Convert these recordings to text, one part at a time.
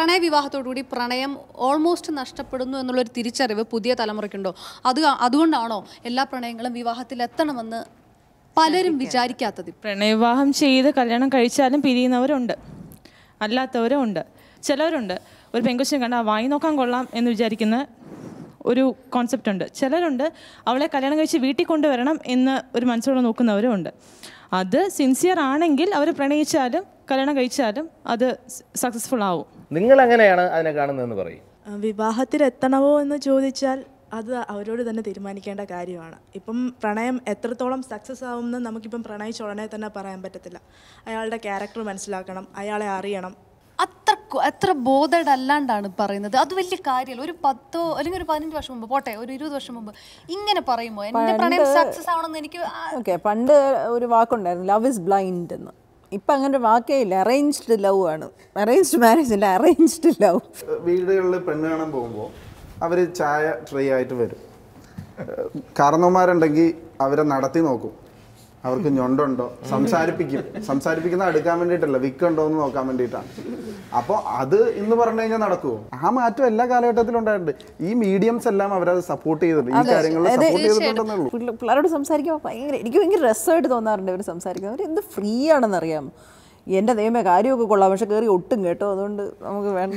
പ്രണയ വിവാഹത്തോടുകൂടി പ്രണയം ഓൾമോസ്റ്റ് നഷ്ടപ്പെടുന്നു എന്നുള്ളൊരു തിരിച്ചറിവ് പുതിയ തലമുറയ്ക്കുണ്ടോ അത് അതുകൊണ്ടാണോ എല്ലാ പ്രണയങ്ങളും വിവാഹത്തിൽ എത്തണമെന്ന് പലരും വിചാരിക്കാത്തത് പ്രണയവിവാഹം ചെയ്ത് കല്യാണം കഴിച്ചാലും പിരിയുന്നവരുണ്ട് അല്ലാത്തവരും ഉണ്ട് ചിലവരുണ്ട് ഒരു പെങ്കൊച്ചിനെ കണ്ടാൽ വായി നോക്കാൻ കൊള്ളാം എന്ന് വിചാരിക്കുന്ന ഒരു കോൺസെപ്റ്റ് ഉണ്ട് ചിലരുണ്ട് അവളെ കല്യാണം കഴിച്ച് വീട്ടിൽ കൊണ്ടുവരണം എന്ന് ഒരു മനസ്സോടെ നോക്കുന്നവരും ഉണ്ട് അത് സിൻസിയർ ആണെങ്കിൽ അവർ പ്രണയിച്ചാലും കല്യാണം കഴിച്ചാലും അത് സക്സസ്ഫുൾ ആവും നിങ്ങൾ എങ്ങനെയാണ് അതിനെ കാണുന്നതെന്ന് പറയും വിവാഹത്തിലെത്തണമോ എന്ന് ചോദിച്ചാൽ അത് അവരോട് തന്നെ തീരുമാനിക്കേണ്ട കാര്യമാണ് ഇപ്പം പ്രണയം എത്രത്തോളം സക്സസ് ആവുമെന്ന് നമുക്കിപ്പം പ്രണയിച്ച ഉടനെ തന്നെ പറയാൻ പറ്റത്തില്ല അയാളുടെ ക്യാരക്ടർ മനസ്സിലാക്കണം അയാളെ അറിയണം അത്ര കു- അത്ര ബോധഡ് അല്ലാണ്ടാണ് പറയുന്നത് അത് വലിയ കാര്യമല്ല ഒരു പത്തോ അല്ലെങ്കിൽ ഒരു പതിനഞ്ച് വർഷം മുമ്പ് പോട്ടെ ഒരു ഇരുപത് വർഷം മുമ്പ് ഇങ്ങനെ പറയുമോ എന്റെ പ്രണയം സക്സസ് ആവണമെന്ന് എനിക്ക് ആ- ഓക്കെ പണ്ട് ഒരു വാക്കുണ്ടായിരുന്നു ലവ് ഇസ് ബ്ലൈൻഡ് എന്ന് ഇപ്പം അങ്ങനെ ഒരു വാക്കേ ഇല്ല അറേഞ്ച്ഡ് ലവ് ആണ് അറേഞ്ച്ഡ് മാരേജ് ഇല്ല അറേഞ്ച്ഡ് ലവ് വീടുകളിൽ പെണ്ണ് കാണാൻ പോകുമ്പോൾ അവർ ചായ ട്രേ ആയിട്ട് വരും കാരണവന്മാരുണ്ടെങ്കിൽ അവരെ നടത്തി നോക്കും അവർക്ക് ഞൊണ്ടുണ്ടോ സംസാരിപ്പിക്കും സംസാരിപ്പിക്കുന്ന അടുക്കാൻ വേണ്ടിയിട്ടല്ല വിക്കുണ്ടോ എന്ന് നോക്കാൻ വേണ്ടിയിട്ടാണ് അപ്പോൾ അത് ഇന്ന് പറഞ്ഞു കഴിഞ്ഞാൽ നടക്കുമോ ആ മാറ്റം എല്ലാ കാലഘട്ടത്തിലും ഉണ്ടായിട്ടുണ്ട് ഈ മീഡിയംസ് എല്ലാം അവരത് സപ്പോർട്ട് ചെയ്തിട്ടുണ്ട് ഈ കാര്യങ്ങളിൽ സപ്പോർട്ട് ചെയ്തിട്ടുണ്ടെന്നേ ഉള്ളൂ പിള്ള- പിള്ളേരോട് സംസാരിക്കുമ്പോൾ ഭയങ്കര എനിക്ക് ഭയങ്കര രസമായിട്ട് തോന്നാറുണ്ട് ഇവർ സംസാരിക്കുന്നത് അവർ എന്ത് ഫ്രീ ആണെന്ന് അറിയാമോ എൻ്റെ ദൈവമേ കാര്യമൊക്കെ കൊള്ളാം പക്ഷെ കയറി ഒട്ടും കേട്ടോ അതുകൊണ്ട് നമുക്ക് വേണ്ട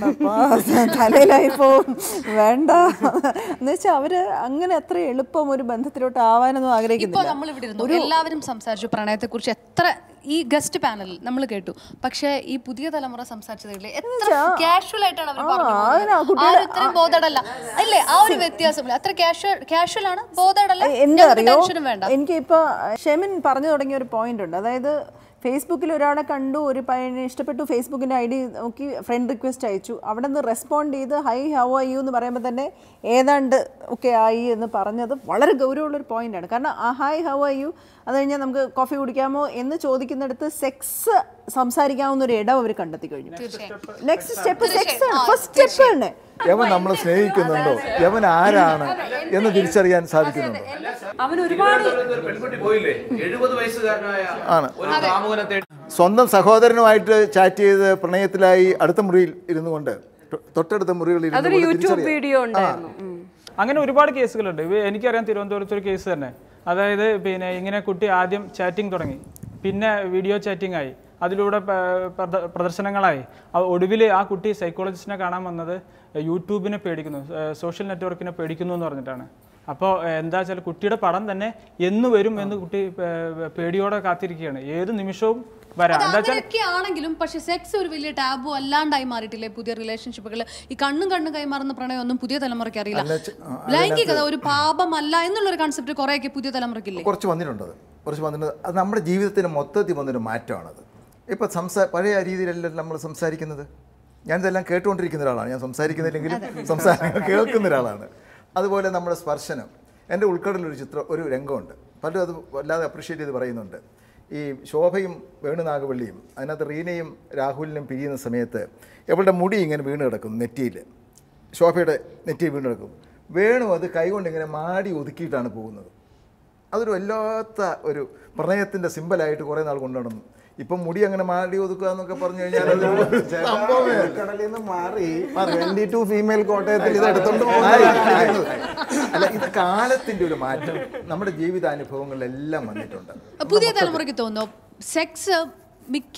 തലയിലായി പോവും വേണ്ട എന്ന് വെച്ചാൽ അവര് അങ്ങനെ അത്ര എളുപ്പം ഒരു ബന്ധത്തിലോട്ട് ആവാനൊന്നും ഇപ്പൊ ആഗ്രഹിക്കുന്നില്ല നമ്മൾ ഇവിടെ ഇരുന്നു എല്ലാവരും സംസാരിച്ചു പ്രണയത്തെ കുറിച്ച് എത്ര ഈ ഗസ്റ്റ് പാനലിൽ നമ്മൾ കേട്ടു പക്ഷേ ഈ പുതിയ തലമുറ സംസാരിച്ചതിൽ എത്ര കാഷ്വൽ ആയിട്ടാണ് അവർ അതിനാ, പറഞ്ഞു കുട്ടികള് ആരും ഇത്രയും ബോധടല്ല അല്ലേ ആ ഒരു വ്യത്യാസമില്ല അത്ര കാഷ്വൽ കാഷ്വൽ ആണ് ബോധടല്ല എന്താ അറിയോ ടെൻഷനും വേണ്ട എനിക്കിപ്പോൾ ഷെമിൻ പറഞ്ഞു തുടങ്ങിയ ഒരു പോയിന്റ് ഉണ്ട് അതായത് ഫേസ്ബുക്കിൽ ഒരാളെ കണ്ടു ഒരു പയ്യനെ ഇഷ്ടപ്പെട്ടു ഫേസ്ബുക്കിൻ്റെ ഐ ഡി നോക്കി ഫ്രണ്ട് റിക്വസ്റ്റ് അയച്ചു അവിടെ നിന്ന് റെസ്പോണ്ട് ചെയ്ത് ഹൈ ഹൗ ഐ യു എന്ന് പറയുമ്പോൾ തന്നെ ഏതാണ്ട് ഒക്കെ ആയി എന്ന് പറഞ്ഞത് വളരെ ഗൗരവമുള്ളൊരു പോയിന്റാണ് കാരണം ആ ഹായ് ഹൗ ഐ യു അത് കഴിഞ്ഞാൽ നമുക്ക് കോഫി കുടിക്കാമോ എന്ന് ചോദിക്കുന്നിടത്ത് സെക്സ് സംസാരിക്കാവുന്ന ഒരു ഇടം അവർ കണ്ടെത്തി കഴിഞ്ഞു നെക്സ്റ്റ് സ്റ്റെപ്പ് സെക്സ് ആണ് ഫസ്റ്റ് സ്റ്റെപ്പ് തന്നെ യവൻ നമ്മളെ സ്നേഹിക്കുന്നുണ്ടോ യവൻ ആരാണ് എന്ന് തിരിച്ചറിയാൻ സാധിക്കുന്നുണ്ടോ അവൻ ഒരുപാട് പെൺകുട്ടി പോയില്ലേ എഴുപത് വയസ്സുകാരനായ ആണ്. ഒരു കാമുകനെ തേടി സ്വന്തം സഹോദരനുമായിട്ട് ചാറ്റ് ചെയ്ത് പ്രണയത്തിലായി അടുത്ത മുറിയിൽ ഇരുന്നു കൊണ്ട് തൊ- തൊട്ടടുത്ത മുറികളിൽ ഇരുന്നു അതൊരു കൊണ്ട് യൂട്യൂബ് തിരിച്ചറിയാം. വീഡിയോ ഉണ്ടായിരുന്നു ഉം. അങ്ങനെ ഒരുപാട് കേസുകളുണ്ട് ഇവ- എനിക്കറിയാം തിരുവനന്തപുരത്ത് ഒരു കേസ് തന്നെ അതായത് പിന്നെ ഇങ്ങനെ കുട്ടി ആദ്യം ചാറ്റിംഗ് തുടങ്ങി പിന്നെ വീഡിയോ ചാറ്റിംഗ് ആയി അതിലൂടെ പ- പ്രദ- പ്രദർശനങ്ങളായി ഒടുവിൽ ആ കുട്ടി സൈക്കോളജിസ്റ്റിനെ കാണാൻ വന്നത് യൂട്യൂബിനെ പേടിക്കുന്നു സോഷ്യൽ നെറ്റ്വർക്കിനെ പേടിക്കുന്നു എന്ന് പറഞ്ഞിട്ടാണ് അപ്പോൾ എന്താ വെച്ചാൽ കുട്ടിയുടെ പടം തന്നെ എന്ന് വരും എന്ന് കുട്ടി പേ- പേടിയോടെ കാത്തിരിക്കുകയാണ് ഏത് നിമിഷവും വരാം എന്താ വെച്ചാൽ അങ്ങനെയൊക്കെ ആണെങ്കിലും പക്ഷെ സെക്സ് ഒരു വലിയ ടാബു അല്ലാണ്ടായി മാറിയിട്ടില്ലേ പുതിയ റിലേഷൻഷിപ്പുകൾ ഈ കണ്ണും കണ്ണും കൈമാറുന്ന പ്രണയമൊന്നും പുതിയ തലമുറയ്ക്ക് അറിയില്ല ലൈംഗികത ഒരു പാപമല്ല എന്നുള്ളൊരു കൺസെപ്റ്റ് കുറെയൊക്കെ പുതിയ തലമുറയ്ക്കില്ലേ കുറച്ച് വന്നിട്ടുണ്ട് അത്. കുറച്ച് വന്നിട്ടുണ്ട് അത് നമ്മുടെ ജീവിതത്തിന് മൊത്തത്തിൽ വന്നൊരു മാറ്റമാണത് ഇപ്പം സംസാ പഴയ രീതിയിലല്ല നമ്മൾ സംസാരിക്കുന്നത് ഞാനിതെല്ലാം കേട്ടുകൊണ്ടിരിക്കുന്ന ഒരാളാണ് ഞാൻ സംസാരിക്കുന്നില്ലെങ്കിലും സംസാരം കേൾക്കുന്ന ഒരാളാണ് അതുപോലെ നമ്മുടെ സ്പർശനം എൻ്റെ ഉൾക്കടലൊരു ചിത്രം ഒരു രംഗമുണ്ട് പലരും അത് വല്ലാതെ അപ്രിഷ്യേറ്റ് ചെയ്ത് പറയുന്നുണ്ട് ഈ ശോഭയും വേണുനാഗവള്ളിയും അതിനകത്ത് റീനയും രാഹുലിനും പിരിയുന്ന സമയത്ത് ഇവളുടെ മുടി ഇങ്ങനെ വീണ് കിടക്കും നെറ്റിയിൽ ശോഭയുടെ നെറ്റിയിൽ വീണ് കിടക്കും വേണു അത് കൈകൊണ്ട് ഇങ്ങനെ മാടി ഒതുക്കിയിട്ടാണ് പോകുന്നത് അതൊരു വല്ലാത്ത ഒരു പ്രണയത്തിന്റെ സിമ്പലായിട്ട് കുറേ നാൾ കൊണ്ടുനടന്നു ഇപ്പം മുടി അങ്ങനെ മാടി ഒതുക്കുക എന്നൊക്കെ പറഞ്ഞു കഴിഞ്ഞാൽ അത് സംഭവമേ അല്ല. കടലിൽ നിന്ന് മാറി ട്വന്റി ടു ഫീമെയിൽ കോട്ടയത്തിൽ ഇത് എടുത്തോണ്ട് ആയി, പോകുന്നത് ആയി. അല്ല ഇത് കാലത്തിന്റെ ഒരു മാറ്റം നമ്മുടെ ജീവിതാനുഭവങ്ങളിലെല്ലാം വന്നിട്ടുണ്ട് പുതിയ തലമുറയ്ക്ക് തോന്നുന്നു സെക്സ് മിക്ക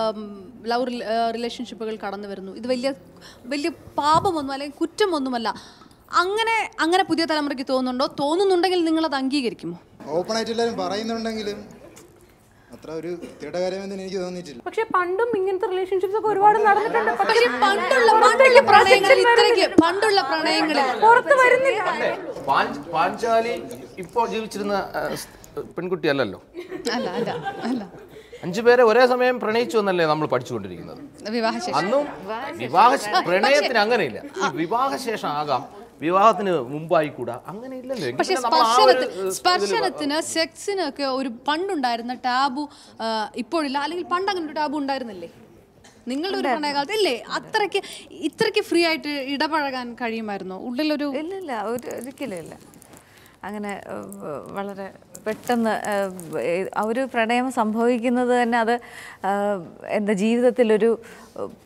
ലവ് റിലേഷൻഷിപ്പുകൾ കടന്നു വരുന്നു ഇത് വലിയ വലിയ പാപമൊന്നും അല്ലെങ്കിൽ കുറ്റമൊന്നുമല്ല അങ്ങനെ അങ്ങനെ പുതിയ തലമുറയ്ക്ക് തോന്നുന്നുണ്ടോ തോന്നുന്നുണ്ടെങ്കിൽ നിങ്ങൾ അത് അംഗീകരിക്കുമോ ഓപ്പണായിട്ട് എല്ലാവരും പറയുന്നുണ്ടെങ്കിലും അത്ര ഒരു തിടകരമെന്ന് എനിക്ക് തോന്നിയിട്ടില്ല പക്ഷെ പണ്ടും ഇങ്ങനത്തെ റിലേഷൻഷിപ്സ് ഒക്കെ ഒരുപാട് നടന്നിട്ടുണ്ട് പക്ഷേ പണ്ടുള്ള പണ്ടുള്ള പ്രണയങ്ങളിൽ ഇത്രയ്ക്ക് പണ്ടുള്ള പ്രണയങ്ങളിൽ പുറത്ത് വരുന്നില്ല പാഞ്ച്- പാഞ്ചാലി ഇപ്പോൾ ജീവിച്ചിരുന്ന ആ, സ്- പെൺകുട്ടി അല്ലല്ലോ അല്ല അല്ല അല്ല അഞ്ചു പേരെ ഒരേ സമയം പ്രണയിച്ചു എന്നല്ലേ നമ്മൾ പഠിച്ചുകൊണ്ടിരിക്കുന്നത് വിവാഹശേഷം അന്നും വിവാഹ പ്രണയത്തിന് അങ്ങനെയില്ല ഈ വിവാഹശേഷം ആകാം വിവാഹത്തിന് മുമ്പായി കൂടാ അങ്ങനെ ഇല്ലല്ലോ എങ്കിൽ പക്ഷെ പിന്നെ നമ്മൾ ആ ഒരു, സ്പർശനത്തിന് ഏഹ്, സ്പർശനത്തിന് സെക്സിനൊക്കെ ഒരു പണ്ടുണ്ടായിരുന്ന ടാബു ആ, ഇപ്പോഴില്ല അല്ലെങ്കിൽ പണ്ട് അങ്ങനെ ഒരു ടാബു ഉണ്ടായിരുന്നില്ലേ നിങ്ങളുടെ ഒരു പ്രണയകാലത്ത് ഇല്ലേ അത്രയ്ക്ക് ഇത്രയ്ക്ക് ഫ്രീ ആയിട്ട് ഇടപഴകാൻ കഴിയുമായിരുന്നോ ഉള്ളിലൊരു ഇല്ല ഇല്ല ഒരു ഒരിക്കലും ഇല്ല അങ്ങനെ ഏഹ്, വളരെ പെട്ടെന്ന് ഏഹ്, ആ ഒരു പ്രണയം സംഭവിക്കുന്നത് തന്നെ അത് ഏഹ്, എന്താ ജീവിതത്തിലൊരു ഏഹ്,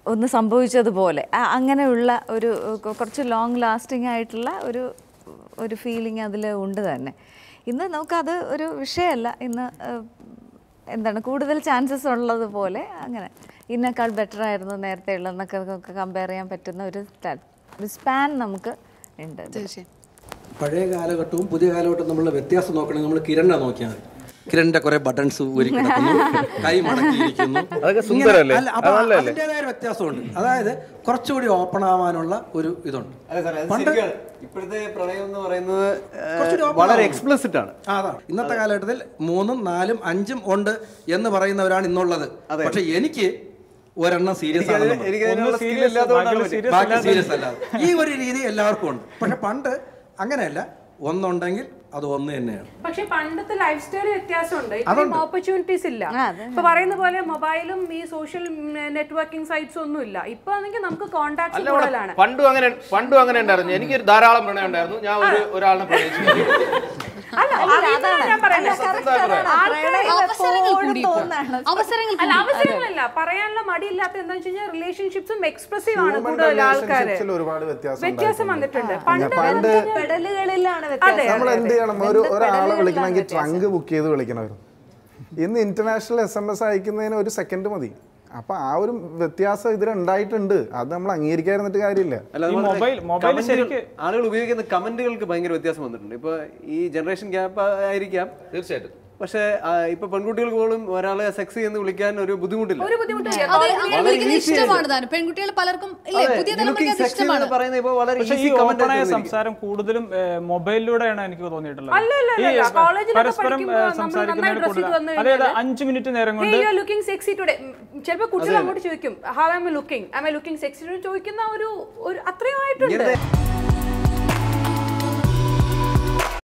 ഒന്ന് സംഭവിച്ചതുപോലെ ആ- അങ്ങനെയുള്ള ഒരു കൊ- കുറച്ച് ലോങ് ലാസ്റ്റിംഗ് ആയിട്ടുള്ള ഒരു ഒരു ഫീലിംഗ് അതിൽ ഉണ്ട് തന്നെ ഇന്ന് നമുക്കത് ഒരു വിഷയമല്ല ഇന്ന് ഏഹ്, എന്താണ് കൂടുതൽ ചാൻസസ് ഉള്ളതുപോലെ അങ്ങനെ ഇതിനേക്കാൾ ബെറ്റർ ആയിരുന്നു നേരത്തെ ഉള്ളതെന്നൊക്കെ നമുക്ക് കമ്പയർ ചെയ്യാൻ പറ്റുന്ന ഒരു ത- ഒരു സ്പാൻ നമുക്ക് ഉണ്ട് ഇതിൽ. പഴയ കാലഘട്ടവും പുതിയ കാലഘട്ടവും തമ്മിലുള്ള വ്യത്യാസം നോക്കണമെങ്കിൽ നമ്മൾ കിരണിനെ നോക്കിയാൽ മതി കിരണിന്റെ കുറെ ബട്ടൺസ് ഊരി കിടക്കുന്നു കൈ മടക്കിയിരിക്കുന്നു അതൊക്കെ ഇങ്ങനെ- സുന്ദരല്ലേ? അല്ല, അപ്പൊ അത് നല്ലതല്ലേ? അതിന്റേതായ ഒരു വ്യത്യാസമുണ്ട് അതായത് കുറച്ചുകൂടി ഓപ്പൺ ആവാനുള്ള ഒരു ഇതുണ്ട് പണ്ട് ഇപ്പോഴത്തെ പ്രണയം എന്ന് പറയുന്നത് ഏഹ്, കുറച്ചുകൂടി open വളരെ ആവുന്നു. എക്സ്പ്ലിസിറ്റ് ആണ് ആ, അതാണ് ഇന്നത്തെ കാലഘട്ടത്തിൽ മൂന്നും നാലും അഞ്ചും ഉണ്ട് എന്ന് പറയുന്നവരാണ് ഇന്നുള്ളത് പക്ഷെ എനിക്ക് ഒരെണ്ണം സീരിയസ് എനിക്കത് ആണ് എനിക്ക് അതിനുള്ള skill ഇല്ലാത്തതുകൊണ്ടാണ് പറ്റിയത്. ബാക്കി സീരിയസ് അല്ലാതെ ഈ ഒരു രീതി എല്ലാവർക്കും ഉണ്ട് പക്ഷെ പണ്ട് അങ്ങനെയല്ല ഒന്നുണ്ടെങ്കിൽ അത് ഒന്ന് തന്നെയാണ് പക്ഷെ പണ്ടത്തെ ലൈഫ് സ്റ്റൈൽ വ്യത്യാസമുണ്ട് ഇത്രയും അതുണ്ട്. ഓപ്പർച്യൂണിറ്റീസ് ഇല്ല ഇപ്പൊ പറയുന്ന പോലെ മൊബൈലും ഈ സോഷ്യൽ നെറ്റ്വർക്കിംഗ് സൈറ്റ്സ് ഒന്നും ഇല്ല ഇപ്പൊ ആണെങ്കിൽ നമുക്ക് കോണ്ടാക്ട് അല്ല ഇവിടെ കൂടുതലാണ് പണ്ടും അങ്ങനെ പണ്ടും അങ്ങനെ ഉണ്ടായിരുന്നു എനിക്ക് ധാരാളം പ്രണയം ഉണ്ടായിരുന്നു ഞാൻ ഒരു ഒരാളിനെ പ്രണയിച്ചു അല്ല അറിയുന്നതാ ഞാൻ പറയുന്നത്. ആൾക്കാരെ അവസരങ്ങൾ എപ്പോഴും കൂടി ഇപ്പോൾ. തോന്നാണ്. അവസരങ്ങൾ അല്ല കൂടി. അവസരങ്ങളല്ല പറയാനുള്ള മടിയില്ലാത്ത എന്താ വെച്ച് കഴിഞ്ഞാൽ റിലേഷൻഷിപ്സും എക്സ്പ്രസീവ് ആണ് Human കൂടുതൽ ആൾക്കാര് relationshipsൽ ഒരുപാട് വ്യത്യാസം വ്യത്യാസം വന്നിട്ടുണ്ട് ഉണ്ടായിട്ടുണ്ട്. പണ്ട് പണ്ട് പെടലുകളിലാണ് അതെ, നമ്മൾ എന്ത് ചെയ്യണം ഒരു ഒരാളെ പെടലുകളിലാണ് വിളിക്കണമെങ്കിൽ വ്യത്യാസം. ട്രങ്ക് ബുക്ക് ചെയ്ത് വിളിക്കണമായിരുന്നു ഇന്ന് ഇന്റർനാഷണൽ എസ് എം എസ് അയക്കുന്നതിന് ഒരു സെക്കൻഡ് മതി അപ്പൊ ആ ഒരു വ്യത്യാസം ഇതിൽ ഉണ്ടായിട്ടുണ്ട് അത് നമ്മൾ അംഗീകരിക്കാതിരുന്നിട്ട് കാര്യമില്ല അല്ല, ഈ അതുപോലെ മൊബൈൽ- തന്നെ മൊബൈൽ കമന്റുകൾ- ശരിക്ക് ആളുകൾ ഉപയോഗിക്കുന്ന കമന്റുകൾക്ക് ഭയങ്കര വ്യത്യാസം വന്നിട്ടുണ്ട് ഇപ്പൊ ഈ ജനറേഷൻ ഗ്യാപ്പ് ആയിരിക്കാം തീർച്ചയായിട്ടും പക്ഷേ ആ, ഇപ്പൊ പെൺകുട്ടികൾക്ക് പോലും ഒരാളെ സെക്സ് എന്ന് വിളിക്കാൻ ഒരു ബുദ്ധിമുട്ടില്ല ഒരു ബുദ്ധിമുട്ടില്ല അത് അങ്ങനെ വളരെ വിളിക്കുന്നത് easy ആയിട്ട്. ഇഷ്ടമാണ് താനും പെൺകുട്ടികൾ പലർക്കും ഇല്ലേ അതെ, പുതിയ you looking തലമുറയ്ക്ക് അത് sexy ഇഷ്ടമാണ് എന്ന് പറയുന്നത് ഇപ്പൊ വളരെ പക്ഷേ ഈസി ഈ കമന്റ് ഓപ്പണായ സംസാരം കൂടുതലും ഏഹ്, മൊബൈലിലൂടെയാണ് എനിക്ക് തോന്നിയിട്ടുള്ളത് അല്ല, അല്ല, ഈ അല്ല. പ- കോളേജിലൊക്കെ പരസ്പരം പഠിക്കുമ്പോൾ ഏഹ്, നമ്മൾ സംസാരിക്കുന്നതിന് നന്നായി dress ചെയ്ത് കൂടുതൽ വന്നു അതായത് കഴിഞ്ഞാല് അഞ്ച് മിനിറ്റ് നേരം Hey, കൊണ്ട് you are looking sexy today. ഉം, ചിലപ്പോ കുട്ടികൾ അങ്ങോട്ട് ചോദിക്കും how am I looking am I looking sexy ചോദിക്കുന്ന ഒരു ഒരു അത്രയും ആയിട്ടുണ്ട്